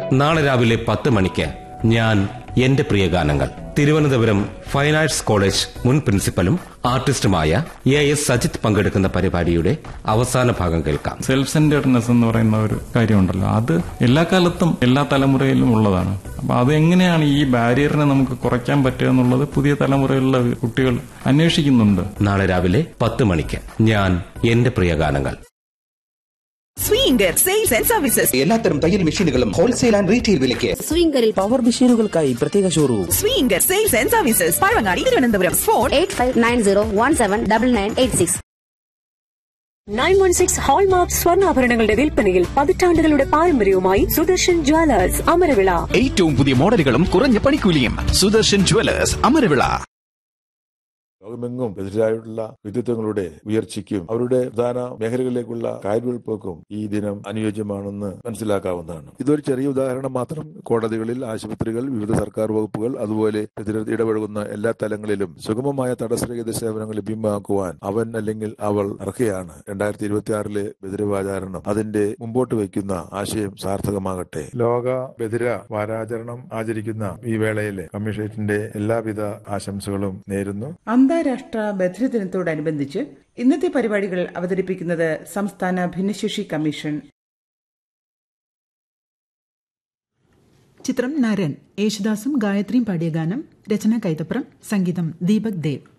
നാളെ രാവിലെ പത്ത് മണിക്ക് ഞാൻ എന്റെ പ്രിയ ഗാനങ്ങൾ തിരുവനന്തപുരം ഫൈൻ ആർട്സ് കോളേജ് മുൻ പ്രിൻസിപ്പലും ആർട്ടിസ്റ്റുമായ എ എസ് സജിത് പങ്കെടുക്കുന്ന പരിപാടിയുടെ അവസാന ഭാഗം കേൾക്കാം സെൽഫ് സെന്റേർഡ്നെസ് എന്ന് പറയുന്ന ഒരു കാര്യമുണ്ടല്ലോ അത് എല്ലാ കാലത്തും എല്ലാ തലമുറയിലും ഉള്ളതാണ് അപ്പൊ അത് എങ്ങനെയാണ് ഈ ബാരിയറിനെ നമുക്ക് കുറയ്ക്കാൻ പറ്റുക എന്നുള്ളത് പുതിയ തലമുറയിലുള്ള കുട്ടികൾ അന്വേഷിക്കുന്നുണ്ട് നാളെ രാവിലെ പത്ത് മണിക്ക് ഞാൻ എന്റെ പ്രിയ ഗാനങ്ങൾ സ്വീങ്കർ സെയിൽസ് ആൻഡ് സർവീസസ് എല്ലാത്തരം തയ്യൽ മെഷീനുകളും ഹോൾസെയിൽ ആൻഡ് റീറ്റെയിൽ വിലയ്ക്ക് സ്വിംഗറിൽ പവർ മെഷീനുകൾക്കായി പ്രത്യേക showroom Swinger sales and services Pazhavangadi Thiruvananthapuram phone eight five nine zero one seven double nine eight six nine one six hallmark സ്വർണ്ണാഭരണങ്ങളുടെ വിൽപ്പനയിൽ പതിറ്റാണ്ടുകളുടെ പാരമ്പര്യവുമായി സുദർശൻ ജ്വല്ലേഴ്സ് അമരവിള ഏറ്റവും പുതിയ മോഡലുകളും കുറഞ്ഞ പണിക്കൂലിയും സുദർശൻ ജുവലേഴ്സ് അമരവിള ലോകമെങ്ങും എതിരായിട്ടുള്ള വ്യക്തിത്വങ്ങളുടെ ഉയർച്ചയ്ക്കും അവരുടെ പ്രധാന മേഖലകളിലേക്കുള്ള കാൽവെളുപ്പക്കും ഈ ദിനം അനുയോജ്യമാണെന്ന് മനസ്സിലാക്കാവുന്നതാണ് ഇതൊരു ചെറിയ ഉദാഹരണം മാത്രം കോടതികളിൽ ആശുപത്രികൾ വിവിധ സർക്കാർ വകുപ്പുകൾ അതുപോലെ ഇതിൽ ഇടപഴകുന്ന എല്ലാ തലങ്ങളിലും സുഗമമായ തടസ്സരഹിത സേവനങ്ങൾ ലഭ്യമാക്കുവാൻ അവൻ അല്ലെങ്കിൽ അവൾ അർഹയാണ് രണ്ടായിരത്തി ഇരുപത്തി ആറിലെ ബദിരവാചാരണം അതിന്റെ മുമ്പോട്ട് വയ്ക്കുന്ന ആശയം സാർത്ഥകമാകട്ടെ ലോക ബദിര വാരാചരണം ആചരിക്കുന്ന ഈ വേളയിൽ കമ്മീഷനേറ്റിന്റെ എല്ലാവിധ ആശംസകളും നേരുന്നു അന്താരാഷ്ട്ര ബധിരദിനത്തോടനുബന്ധിച്ച് ഇന്നത്തെ പരിപാടികൾ അവതരിപ്പിക്കുന്നത് സംസ്ഥാന ഭിന്നശേഷി കമ്മീഷൻ ചിത്രം നരൻ യേശുദാസും ഗായത്രിയും പാടിയ ഗാനം രചന കൈതപ്രം സംഗീതം ദീപക് ദേവ്